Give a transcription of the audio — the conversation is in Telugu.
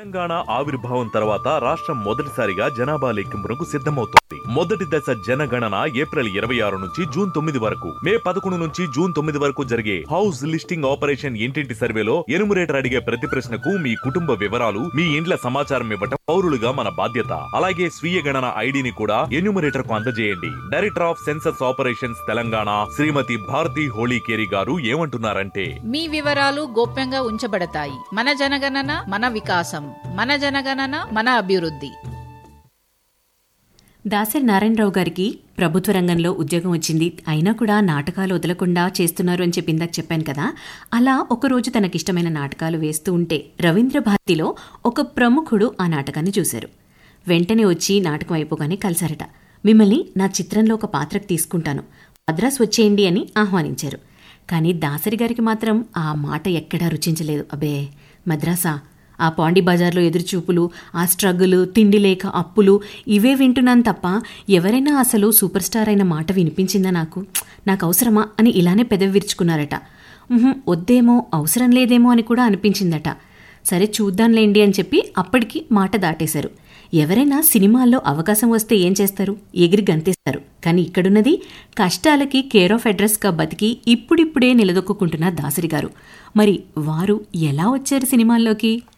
తెలంగాణ ఆవిర్భావం తర్వాత రాష్ట్రం మొదటిసారిగా జనాభా లెక్కింపునకు సిద్ధమవుతోంది మొదటి దశ జనగణన ఏప్రిల్ ఇరవై ఆరు నుంచి జూన్ తొమ్మిది వరకు మే పదకొండు నుంచి జూన్ తొమ్మిది వరకు జరిగే హౌస్ లిస్టింగ్ ఆపరేషన్ ఇంటింటి సర్వేలో ఎనుమరేటర్ అడిగే ప్రతి ప్రశ్నకు మీ కుటుంబ వివరాలు మీ ఇండ్ల సమాచారం ఇవ్వటం పౌరులుగా మన బాధ్యత అలాగే స్వీయ గణన ఐడిని కూడా ఎన్యూమరేటర్ కు అందజేయండి director of census operations Telangana Shrimati Bharati Holikeri గారు ఏమంటున్నారంటే మీ వివరాలు గోప్యంగా ఉంచబడతాయి మన జనగణన మన వికాసం మన జనగణన మన అభివృద్ధి దాసరి నారాయణరావు గారికి ప్రభుత్వ రంగంలో ఉద్యోగం వచ్చింది అయినా కూడా నాటకాలు వదలకుండా చేస్తున్నారు అని చెప్పి ఇందాక చెప్పాను కదా అలా ఒకరోజు తనకిష్టమైన నాటకాలు వేస్తూ ఉంటే రవీంద్ర భారతిలో ఒక ప్రముఖుడు ఆ నాటకాన్ని చూశారు వెంటనే వచ్చి నాటకం అయిపోగానే కలిశారట మిమ్మల్ని నా చిత్రంలో ఒక పాత్రకు తీసుకుంటాను మద్రాస్ వచ్చేయండి అని ఆహ్వానించారు కానీ దాసరి గారికి మాత్రం ఆ మాట ఎక్కడా రుచించలేదు అబే మద్రాసా ఆ పాండి బజార్లో ఎదురుచూపులు ఆ స్ట్రగుల్ తిండి లేక అప్పులు ఇవే వింటున్నాను తప్ప ఎవరైనా అసలు సూపర్ స్టార్ అయిన మాట వినిపించిందా నాకు నాకు అవసరమా అని ఇలానే పెదవి విరుచుకున్నారట ఉహుం, వద్దేమో అవసరం లేదేమో అని కూడా అనిపించిందట సరే చూద్దాంలేండి అని చెప్పి అప్పటికి మాట దాటేశారు ఎవరైనా సినిమాల్లో అవకాశం వస్తే ఏం చేస్తారు ఎగిరి గంతేస్తారు కానీ ఇక్కడున్నది కష్టాలకి కేర్ ఆఫ్ అడ్రస్గా బతికి ఇప్పుడిప్పుడే నిలదొక్కుంటున్న దాసరి గారు మరి వారు ఎలా వచ్చారు సినిమాల్లోకి